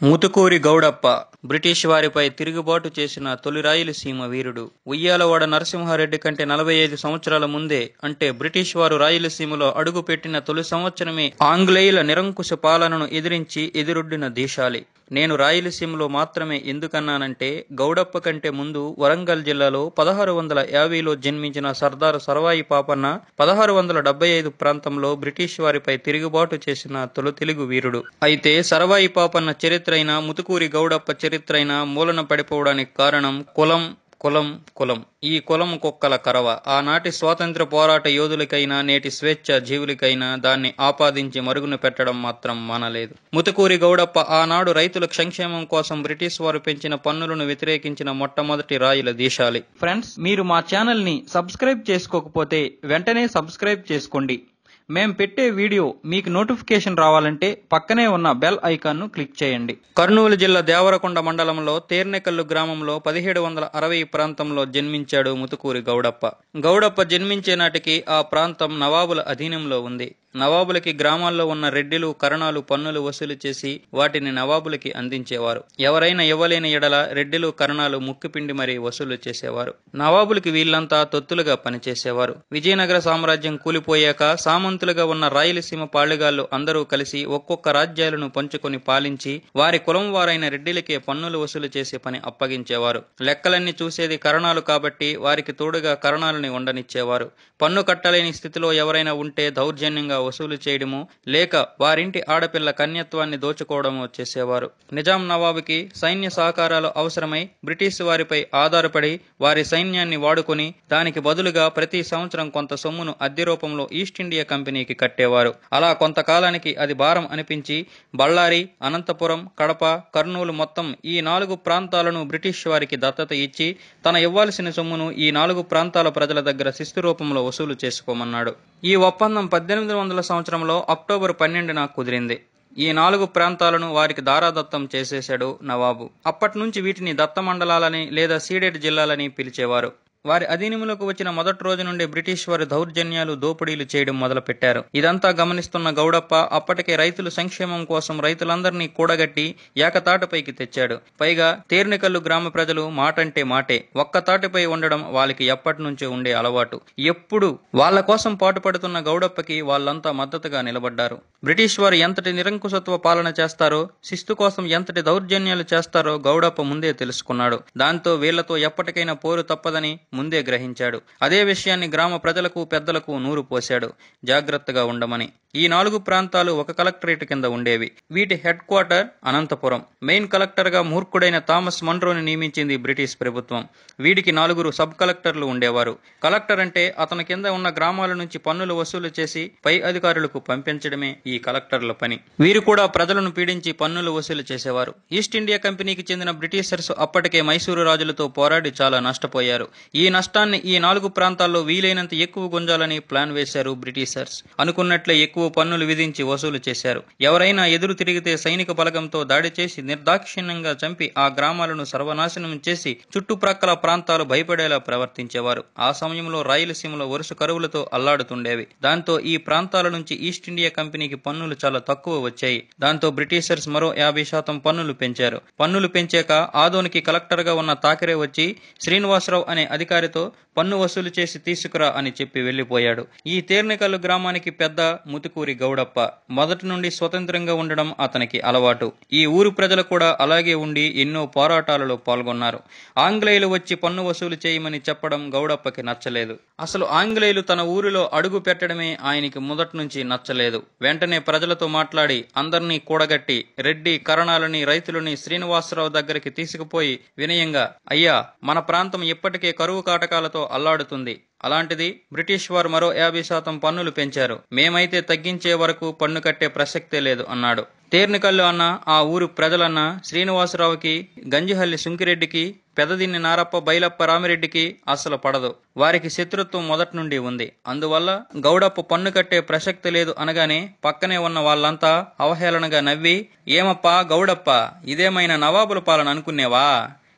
ముతుకూరి Gowdappa British వారిపై తిరుగుబాటు చేసిన తొలి రాయలసీమ వీరుడు ఉయ్యాలవాడ నరసింహారెడ్డి కంటే నలభై ఐదు సంవత్సరాల ముందే అంటే బ్రిటిష్ వారు రాయలసీమలో అడుగుపెట్టిన తొలి సంవత్సరమే ఆంగ్లేయుల నిరంకుశ పాలనను ఎదిరించి ఎదురొడ్డిన దేశాలి నేను రాయలసీమలో మాత్రమే ఎందుకన్నానంటే గౌడప్ప కంటే ముందు వరంగల్ జిల్లాలో పదహారు వందల యాభైలో జన్మించిన సర్దార్ సర్వాయి పాపన్న పదహారు వందల డెబ్బై ఐదు ప్రాంతంలో బ్రిటిష్ వారిపై తిరుగుబాటు చేసిన తొలి తెలుగు వీరుడు అయితే సర్వాయి పాపన్న చరిత్ర అయినా ముతుకూరి గౌడప్ప చరిత్ర అయినా మూలన పడిపోవడానికి కారణం కులం కులం కులం ఈ కులం కుక్కల కరవ ఆనాటి స్వాతంత్ర పోరాట యోధులకైనా నేటి స్వేచ్ఛ జీవులకైనా దాన్ని ఆపాదించి మరుగున పెట్టడం మాత్రం మానలేదు ముతుకూరి గౌడప్ప ఆనాడు రైతుల సంక్షేమం కోసం బ్రిటిష్ వారు పెంచిన పన్నులను వ్యతిరేకించిన మొట్టమొదటి రాయుల దేశాలి ఫ్రెండ్స్ మీరు మా ఛానల్ ని సబ్స్క్రైబ్ చేసుకోకపోతే వెంటనే సబ్స్క్రైబ్ చేసుకోండి మేం పెట్టే వీడియో మీకు నోటిఫికేషన్ రావాలంటే పక్కనే ఉన్న బెల్ ఐకాన్ ను క్లిక్ చేయండి కర్నూలు జిల్లా దేవరకొండ మండలంలో తేర్నెకల్లు గ్రామంలో పదిహేడు వందల అరవై ప్రాంతంలో జన్మించాడు ముతుకూరి గౌడప్ప గౌడప్ప జన్మించే నాటికి ఆ ప్రాంతం నవాబుల అధీనంలో ఉంది నవాబులకి గ్రామాల్లో ఉన్న రెడ్డిలు కరణాలు పన్నులు వసూలు చేసి వాటిని నవాబులకి అందించేవారు ఎవరైనా ఇవ్వలేని ఎడల రెడ్డిలు కరణాలు ముక్కిపిండి మరీ వసూలు చేసేవారు నవాబులకి వీళ్ళంతా తొత్తులుగా పనిచేసేవారు విజయనగర సామ్రాజ్యం కూలిపోయాక సామంతులుగా ఉన్న రాయలసీమ పాళెగాళ్లు అందరూ కలిసి ఒక్కొక్క రాజ్యాలను పంచుకొని పాలించి వారి కులం వారైన రెడ్డిలకే పన్నులు వసూలు చేసే పని అప్పగించేవారు లెక్కలన్నీ చూసేది కరణాలు కాబట్టి వారికి తోడుగా కరణాలని ఉండనిచ్చేవారు పన్ను కట్టలేని స్థితిలో ఎవరైనా ఉంటే దౌర్జన్యంగా వసూలు చేయడము లేక వారింటి ఆడపిల్ల కన్యత్వాన్ని దోచుకోవడము చేసేవారు నిజాం నవాబుకి సైన్య సహకారాలు అవసరమై బ్రిటిష్ వారిపై ఆధారపడి వారి సైన్యాన్ని వాడుకొని దానికి బదులుగా ప్రతి సంవత్సరం కొంత సొమ్మును అద్దె రూపంలో ఈస్ట్ ఇండియా కంపెనీకి కట్టేవారు అలా కొంతకాలానికి అది భారం అనిపించి బళ్ళారి అనంతపురం కడప కర్నూలు మొత్తం ఈ నాలుగు ప్రాంతాలను బ్రిటిష్ వారికి దత్తత ఇచ్చి తన ఇవ్వాల్సిన సొమ్మును ఈ నాలుగు ప్రాంతాల ప్రజల దగ్గర శిస్తు రూపంలో వసూలు చేసుకోమన్నాడు ఈ ఒప్పందం పద్దెనిమిది వందల సంవత్సరంలో అక్టోబర్ పన్నెండున కుదిరింది ఈ నాలుగు ప్రాంతాలను వారికి దారాదత్తం చేసేశాడు నవాబు అప్పటి నుంచి వీటిని దత్త మండలాలని లేదా సీడెడ్ జిల్లాలని పిలిచేవారు వారి అధీనంలోకి వచ్చిన మొదటి రోజు నుండి బ్రిటిష్ వారి దౌర్జన్యాలు దోపిడీలు చేయడం మొదలుపెట్టారు ఇదంతా గమనిస్తున్న గౌడప్ప అప్పటికే రైతుల సంక్షేమం కోసం రైతులందరినీ కూడగట్టి ఏకతాటిపైకి తెచ్చాడు పైగా తేర్నికల్లు గ్రామ ప్రజలు మాటంటే మాటే ఒక్క తాటిపై ఉండడం వాళ్ళకి ఎప్పటి నుంచో ఉండే అలవాటు ఎప్పుడు వాళ్ళ కోసం పాటుపడుతున్న గౌడప్పకి వాళ్ళంతా మద్దతుగా నిలబడ్డారు బ్రిటిష్ వారు ఎంతటి నిరంకుశత్వ పాలన చేస్తారో శిస్తు కోసం ఎంతటి దౌర్జన్యాలు చేస్తారో గౌడప్ప ముందే తెలుసుకున్నాడు దాంతో వీళ్లతో ఎప్పటికైనా పోరు తప్పదని ముందే గ్రహించాడు అదే విషయాన్ని గ్రామ ప్రజలకు పెద్దలకు నూరు పోశాడు జాగ్రత్తగా ఉండమని ఈ నాలుగు ప్రాంతాలు ఒక కలెక్టరేట్ కింద ఉండేవి వీటి head quarter Anantapuram main collector గా మూర్ఖుడైన థామస్ మన్రోని నియమించింది బ్రిటిష్ ప్రభుత్వం వీడికి నలుగురు సబ్ కలెక్టర్లు ఉండేవారు కలెక్టర్ అంటే అతని కింద ఉన్న గ్రామాల నుంచి పన్నులు వసూలు చేసి పై అధికారులకు పంపించడమే ఈ కలెక్టర్ల పని వీరు కూడా ప్రజలను పీడించి పన్నులు వసూలు చేసేవారు ఈస్ట్ ఇండియా కంపెనీకి చెందిన బ్రిటిషర్స్ అప్పటికే మైసూరు రాజులతో పోరాడి చాలా నష్టపోయారు ఈ నష్టాన్ని ఈ నాలుగు ప్రాంతాల్లో వీలైనంత ఎక్కువ గుంజాలని ప్లాన్ వేశారు బ్రిటిషర్స్ అనుకున్నట్లే ఎక్కువ పన్నులు విధించి వసూలు చేశారు ఎవరైనా ఎదురు తిరిగితే సైనిక బలగంతో దాడి చేసి నిర్దాక్షిణ్యంగా చంపి ఆ గ్రామాలను సర్వనాశనం చేసి చుట్టుప్రక్కల ప్రాంతాలు భయపడేలా ప్రవర్తించేవారు ఆ సమయంలో రాయలసీమలో వరుస కరువులతో అల్లాడుతుండేవి దాంతో ఈ ప్రాంతాల నుంచి ఈస్ట్ ఇండియా కంపెనీకి పన్నులు చాలా తక్కువ వచ్చాయి దాంతో బ్రిటిషర్స్ మరో యాభై శాతం పన్నులు పెంచారు పన్నులు పెంచాక ఆదోనికి కలెక్టర్ గా ఉన్న తాకరే వచ్చి శ్రీనివాసరావు అనే అధికారితో పన్ను వసూలు చేసి తీసుకురా అని చెప్పి వెళ్లిపోయాడు ఈ తేర్నికల్లు గ్రామానికి పెద్ద ముతుకూరి గౌడప్ప మొదటి నుండి స్వతంత్రంగా ఉండడం అతనికి అలవాటు ఈ ఊరు ప్రజలు కూడా అలాగే ఉండి ఎన్నో పోరాటాలలో పాల్గొన్నారు ఆంగ్లేయులు వచ్చి పన్ను వసూలు చేయమని చెప్పడం గౌడప్పకి నచ్చలేదు అసలు ఆంగ్లేయులు తన ఊరిలో అడుగు పెట్టడమే ఆయనకి మొదటి నుంచి నచ్చలేదు వెంటనే ప్రజలతో మాట్లాడి అందరినీ కూడగట్టి రెడ్డి కరణాలని రైతులని శ్రీనివాసరావు దగ్గరికి తీసుకుపోయి వినయంగా అయ్యా మన ప్రాంతం ఇప్పటికే కరువు కాటకాలతో అల్లాడుతుంది అలాంటిది బ్రిటిష్ వారు మరో యాభై శాతం పన్నులు పెంచారు మేమైతే తగ్గించే వరకు పన్ను కట్టే ప్రసక్తే లేదు అన్నాడు తేర్నికల్లు అన్న ఆ ఊరు ప్రజలన్న శ్రీనివాసరావుకి గంజిహల్లి సుంకిరెడ్డికి పెదదిన్ని నారప్ప బైలప్ప రామిరెడ్డికి అసలు పడదు వారికి శత్రుత్వం మొదటి నుండి ఉంది అందువల్ల గౌడప్ప పన్ను కట్టే ప్రసక్తి లేదు అనగానే పక్కనే ఉన్న వాళ్ళంతా అవహేళనగా నవ్వి ఏమప్పా గౌడప్ప ఇదేమైనా నవాబుల పాలన అనుకునేవా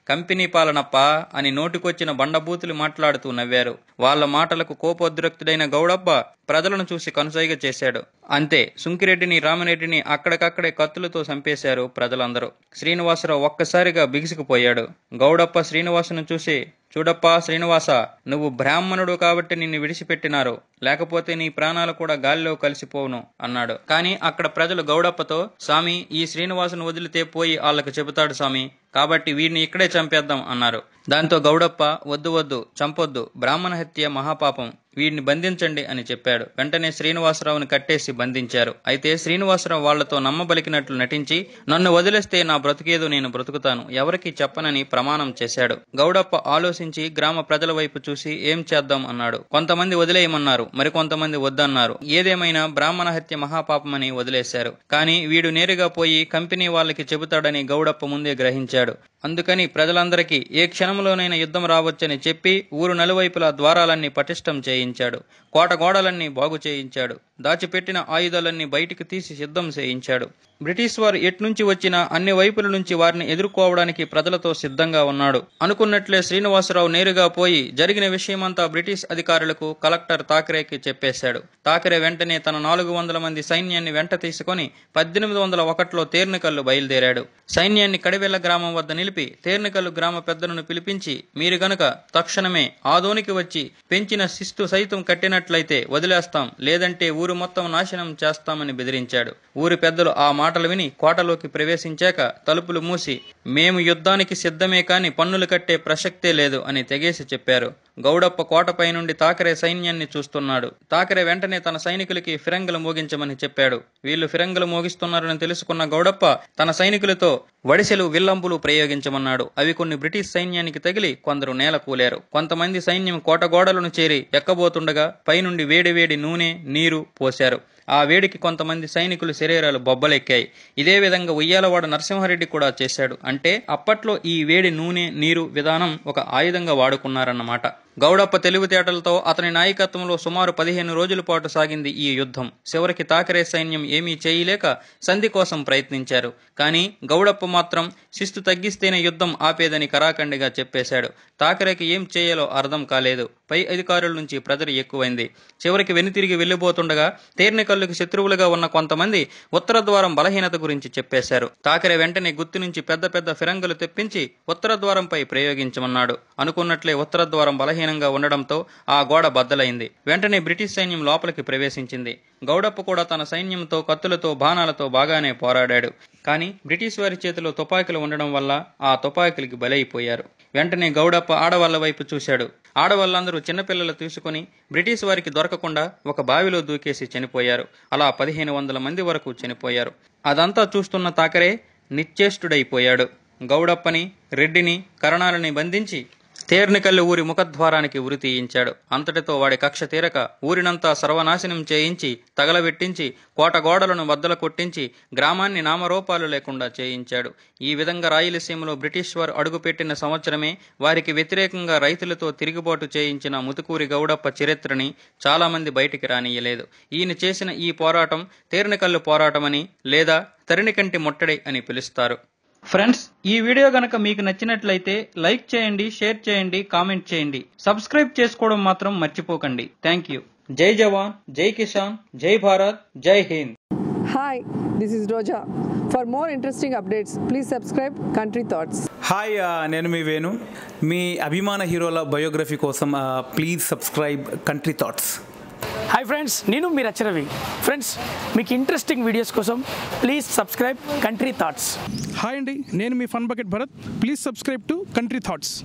కంపెనీ పాలనప్ప అని నోటికొచ్చిన బండబూతులు మాట్లాడుతూ నవ్వారు వాళ్ళ మాటలకు కోపోద్రక్తుడైన గౌడప్ప ప్రజలను చూసి కనుసైగ చేశాడు అంతే సుంకిరెడ్డిని రామరెడ్డిని అక్కడికక్కడే కత్తులతో చంపేశారు ప్రజలందరూ శ్రీనివాసరావు ఒక్కసారిగా బిగుసుకుపోయాడు గౌడప్ప శ్రీనివాసును చూసి చూడప్పా శ్రీనివాస నువ్వు బ్రాహ్మణుడు కాబట్టి నిన్ను విడిచిపెట్టినారు లేకపోతే నీ ప్రాణాలు కూడా గాలిలో కలిసిపోవును అన్నాడు కానీ అక్కడ ప్రజలు గౌడప్పతో స్వామి ఈ శ్రీనివాసును వదిలితే పోయి వాళ్ళకు చెబుతాడు స్వామి కాబట్టి వీడిని ఇక్కడే చంపేద్దాం అన్నారు దాంతో గౌడప్ప వద్దు వద్దు చంపొద్దు బ్రాహ్మణ హత్య మహాపాపం వీడిని బంధించండి అని చెప్పాడు వెంటనే శ్రీనివాసరావుని కట్టేసి బంధించారు అయితే శ్రీనివాసరావు వాళ్లతో నమ్మబలికినట్లు నటించి నన్ను వదిలేస్తే నా బ్రతికేదో నేను బ్రతుకుతాను ఎవరికి చెప్పనని ప్రమాణం చేశాడు గౌడప్ప ఆలోచించి గ్రామ ప్రజల వైపు చూసి ఏం చేద్దాం అన్నాడు కొంతమంది వదిలేయమన్నారు మరికొంతమంది వద్దన్నారు ఏదేమైనా బ్రాహ్మణ హత్య మహాపాపమని వదిలేశారు కానీ వీడు నేరుగా పోయి కంపెనీ వాళ్ళకి చెబుతాడని గౌడప్ప ముందే గ్రహించాడు అందుకని ప్రజలందరికీ ఏ క్షణంలోనైనా యుద్ధం రావచ్చని చెప్పి ఊరు నలువైపులా ద్వారాలన్నీ పటిష్టం చేయించాడు కోట గోడలన్నీ బాగు చేయించాడు దాచిపెట్టిన ఆయుధాలన్నీ బయటికి తీసి సిద్ధం చేయించాడు బ్రిటిష్ వారు ఎట్నుంచి వచ్చినా అన్ని వైపుల నుంచి వారిని ఎదుర్కోవడానికి ప్రజలతో సిద్ధంగా ఉన్నాడు అనుకున్నట్లే శ్రీనివాసరావు నేరుగా పోయి జరిగిన విషయమంతా బ్రిటిష్ అధికారులకు కలెక్టర్ తాకరేకి చెప్పేశాడు తాకరే వెంటనే తన నాలుగు వందల మంది సైన్యాన్ని వెంట తీసుకొని పద్దెనిమిది వందల ఒకటిలో తేర్నికల్లు బయలుదేరాడు సైన్యాన్ని కడివెళ్ల గ్రామం వద్ద నిలిపి తేర్నికల్లు గ్రామ పెద్దలను పిలిపించి మీరు గనుక తక్షణమే ఆదోనికి వచ్చి పెంచిన శిస్తు సైతం కట్టినట్లయితే వదిలేస్తాం లేదంటే ఊరు మొత్తం నాశనం చేస్తామని బెదిరించాడు ఊరి పెద్దలు ఆ మాటలు విని కోటలోకి ప్రవేశించాక తలుపులు మూసి మేము యుద్ధానికి సిద్ధమే కాని పన్నులు కట్టే ప్రసక్తే లేదు అని తెగేసి చెప్పారు గౌడప్ప కోటపై నుండి తాకరే సైన్యాన్ని చూస్తున్నాడు తాకరే వెంటనే తన సైనికులకి ఫిరంగులు మోగించమని చెప్పాడు వీళ్ళు ఫిరంగులు మోగిస్తున్నారని తెలుసుకున్న గౌడప్ప తన సైనికులతో వడిసెలు విల్లంబులు ప్రయోగించమన్నాడు అవి కొన్ని బ్రిటిష్ సైన్యానికి తగిలి కొందరు నేల కూలారు కొంతమంది సైన్యం కోట గోడలను చేరి ఎక్కబోతుండగా పైనుండి వేడి వేడి నూనె నీరు పోశారు ఆ వేడికి కొంతమంది సైనికులు శరీరాలు బొబ్బలెక్కాయి ఇదే విధంగా ఉయ్యాలవాడ నరసింహారెడ్డి కూడా చేశాడు అంటే అప్పట్లో ఈ వేడి నూనె నీరు విధానం ఒక ఆయుధంగా వాడుకున్నారన్నమాట గౌడప్ప తెలివితేటలతో అతని నాయకత్వంలో సుమారు పదిహేను రోజుల పాటు సాగింది ఈ యుద్ధం చివరికి తాకరే సైన్యం ఏమీ చేయలేక సంధి కోసం ప్రయత్నించారు కానీ గౌడప్ప మాత్రం శిస్తు తగ్గిస్తేనే యుద్ధం ఆపేదని కరాఖండిగా చెప్పేశాడు తాకరేకి ఏం చేయాలో అర్థం కాలేదు పై అధికారుల నుంచి ప్రజలు ఎక్కువైంది చివరికి వెనుతిరిగి వెళ్లిపోతుండగా తేర్నికల్లుకి శత్రువులుగా ఉన్న కొంతమంది ఉత్తర ద్వారం బలహీనత గురించి చెప్పేశారు తాకరే వెంటనే గుత్తి నుంచి పెద్ద పెద్ద ఫిరంగులు తెప్పించి ఉత్తర ద్వారంపై ప్రయోగించమన్నాడు అనుకున్నట్లే ఉత్తర ద్వారం బలహీనంగా ఉండడంతో ఆ గోడ బద్దలైంది వెంటనే బ్రిటిష్ సైన్యం లోపలికి ప్రవేశించింది గౌడప్ప కూడా తన సైన్యంతో కత్తులతో బాణాలతో బాగానే పోరాడాడు కానీ బ్రిటిష్ వారి చేతిలో తుపాకులు ఉండడం వల్ల ఆ తుపాకులకి బలైపోయారు వెంటనే గౌడప్ప ఆడవాళ్ల వైపు చూశాడు ఆడవాళ్ళందరూ చిన్నపిల్లలు తీసుకుని బ్రిటిష్ వారికి దొరకకుండా ఒక బావిలో దూకేసి చనిపోయారు అలా పదిహేను వందల మంది వరకు చనిపోయారు అదంతా చూస్తున్న తాకరే నిశ్చేష్టుడైపోయాడు గౌడప్పని రెడ్డిని కరణాలని బంధించి తేర్నికల్లి ఊరి ముఖద్వారానికి ఉరి తీయించాడు అంతటితో వాడి కక్ష తీరక ఊరినంతా సర్వనాశనం చేయించి తగలబెట్టించి కోట గోడలను బద్దల కొట్టించి గ్రామాన్ని నామరూపాలు లేకుండా చేయించాడు ఈ విధంగా రాయలసీమలో బ్రిటిష్ వారు అడుగుపెట్టిన సంవత్సరమే వారికి వ్యతిరేకంగా రైతులతో తిరుగుబాటు చేయించిన ముతుకూరి గౌడప్ప చరిత్రని చాలా మంది బయటికి రానియలేదు ఈయన చేసిన ఈ పోరాటం తేర్నికల్లు పోరాటమని లేదా తరినికంటి ముట్టడి అని పిలుస్తారు ఫ్రెండ్స్ ఈ వీడియో గనక మీకు నచ్చినట్లయితే లైక్ చేయండి షేర్ చేయండి కామెంట్ చేయండి సబ్స్క్రైబ్ చేసుకోవడం మాత్రం మర్చిపోకండి థ్యాంక్ యూ జై జవాన్ జై కిసాన్ జై భారత్ జై Hind Hi, this is Roja. For more interesting updates, please subscribe Country Thoughts. Hi ఆ, నేను మీ వేణు మీ అభిమాన హీరోల బయోగ్రఫీ కోసం ఆ, please subscribe country thoughts hi friends నేను మీరు రవి ఫ్రెండ్స్ మీకు ఇంట్రెస్టింగ్ వీడియోస్ కోసం please subscribe country thoughts hi అండి నేను మీ fun bucket Bharat please subscribe to country thoughts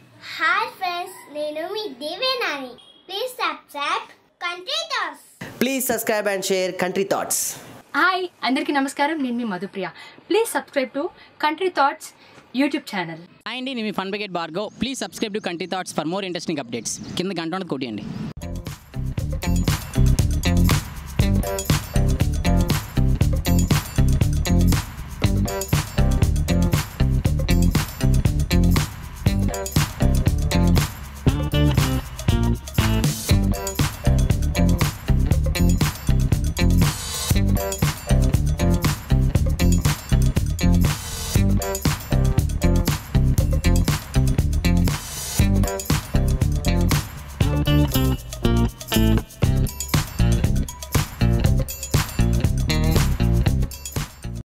hi friends నేను మీ Devenani please subscribe country thoughts Please subscribe and share Country Thoughts. Hi అందరికీ నమస్కారం నేను మీ Madhupriya please subscribe to country thoughts YouTube channel hi అండి నేను మీ fun bucket Bhargav please subscribe to country thoughts for more interesting updates కింద గంట ఉన్నది కొట్టియండి